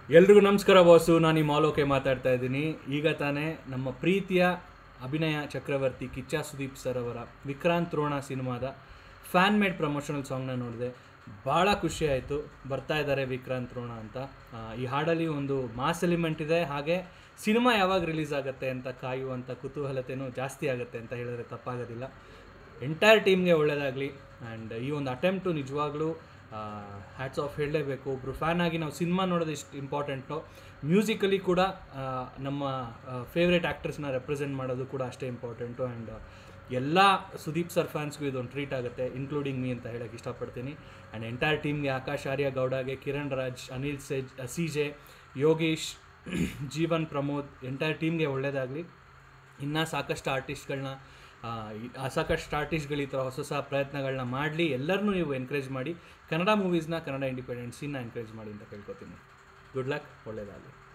ಎಲ್ರಿಗೂ ನಮಸ್ಕಾರ ಬಾಸು ನಾನು ನಿಮ್ಮ ಆಲೋಕೆ ಮಾತಾಡ್ತಾ ಇದ್ದೀನಿ ಈಗ ತಾನೇ ನಮ್ಮ ಪ್ರೀತಿಯ ಅಭಿನಯ ಚಕ್ರವರ್ತಿ ಕಿಚ್ಚ ಸುದೀಪ್ ಸರ್ ಅವರ ವಿಕ್ರಾಂತ್ ರೋಣ ಸಿನಿಮಾದ ಫ್ಯಾನ್ ಮೇಡ್ ಪ್ರಮೋಷನಲ್ ಸಾಂಗ್ನ ನೋಡಿದೆ ಭಾಳ ಖುಷಿ ಆಯಿತು ಬರ್ತಾ ಇದ್ದಾರೆ ವಿಕ್ರಾಂತ್ ರೋಣ ಅಂತ ಆ, ಈ ಹಾಡಲ್ಲಿ ಒಂದು ಮಾಸ್ ಎಲಿಮೆಂಟ್ ಇದೆ ಹಾಗೆ ಸಿನಿಮಾ ಯಾವಾಗ ರಿಲೀಸ್ ಆಗುತ್ತೆ ಅಂತ ಕಾಯುವಂಥ ಕುತೂಹಲತೆನೂ ಜಾಸ್ತಿ ಆಗುತ್ತೆ ಅಂತ ಹೇಳಿದ್ರೆ ತಪ್ಪಾಗೋದಿಲ್ಲ ಎಂಟೈರ್ ಟೀಮ್ಗೆ ಒಳ್ಳೆಯದಾಗಲಿ ಆ್ಯಂಡ್ ಈ ಒಂದು ಅಟೆಂಪ್ಟು ನಿಜವಾಗ್ಲೂ ಹ್ಯಾಟ್ಸ್ ಆಫ್ ಹೇಳಲೇಬೇಕು ಒಬ್ಬರು ಫ್ಯಾನ್ ಆಗಿ ನಾವು ಸಿನಿಮಾ ನೋಡೋದು ಎಷ್ಟು ಇಂಪಾರ್ಟೆಂಟು ಮ್ಯೂಸಿಕಲಿ ಕೂಡ ಆ, ನಮ್ಮ ಫೇವ್ರೆಟ್ ಆ್ಯಕ್ಟರ್ಸ್ನ ರೆಪ್ರೆಸೆಂಟ್ ಮಾಡೋದು ಕೂಡ ಅಷ್ಟೇ ಇಂಪಾರ್ಟೆಂಟು ಆ್ಯಂಡ್ ಎಲ್ಲ ಸುದೀಪ್ ಸರ್ ಫ್ಯಾನ್ಸ್ಗೂ ಇದೊಂದು ಟ್ರೀಟ್ ಆಗುತ್ತೆ ಇನ್ಕ್ಲೂಡಿಂಗ್ ಮೀ ಅಂತ ಹೇಳಕ್ಕೆ ಇಷ್ಟಪಡ್ತೀನಿ ಆ್ಯಂಡ್ ಎಂಟೈರ್ ಟೀಮ್ಗೆ ಆಕಾಶ್ ಆರ್ಯ ಗೌಡಗೆ ಕಿರಣ್ ರಾಜ್ ಅನಿಲ್ ಸೇಜ್ C J Yogesh Jeevan Pramod entire ಟೀಮ್ಗೆ ಒಳ್ಳೆಯದಾಗಲಿ ಇನ್ನೂ ಸಾಕಷ್ಟು ಆರ್ಟಿಸ್ಟ್ಗಳನ್ನ ಸಾಕಷ್ಟು ಆರ್ಟಿಸ್ಟ್ಗಳು ಈ ಥರ ಹೊಸ ಹೊಸ ಪ್ರಯತ್ನಗಳನ್ನ ಮಾಡಲಿ ಎಲ್ಲರನ್ನೂ ನೀವು ಎನ್ಕರೇಜ್ ಮಾಡಿ ಕನ್ನಡ ಮೂವೀಸ್ನ ಕನ್ನಡ ಇಂಡಿಪೆಂಡೆಂಟ್ ಸೀನ್ನ ಎನ್ಕರೇಜ್ ಮಾಡಿ ಅಂತ ಕೇಳ್ಕೊತೀನಿ ಗುಡ್ ಲಕ್ ಒಳ್ಳೆಯದಾಗಲಿ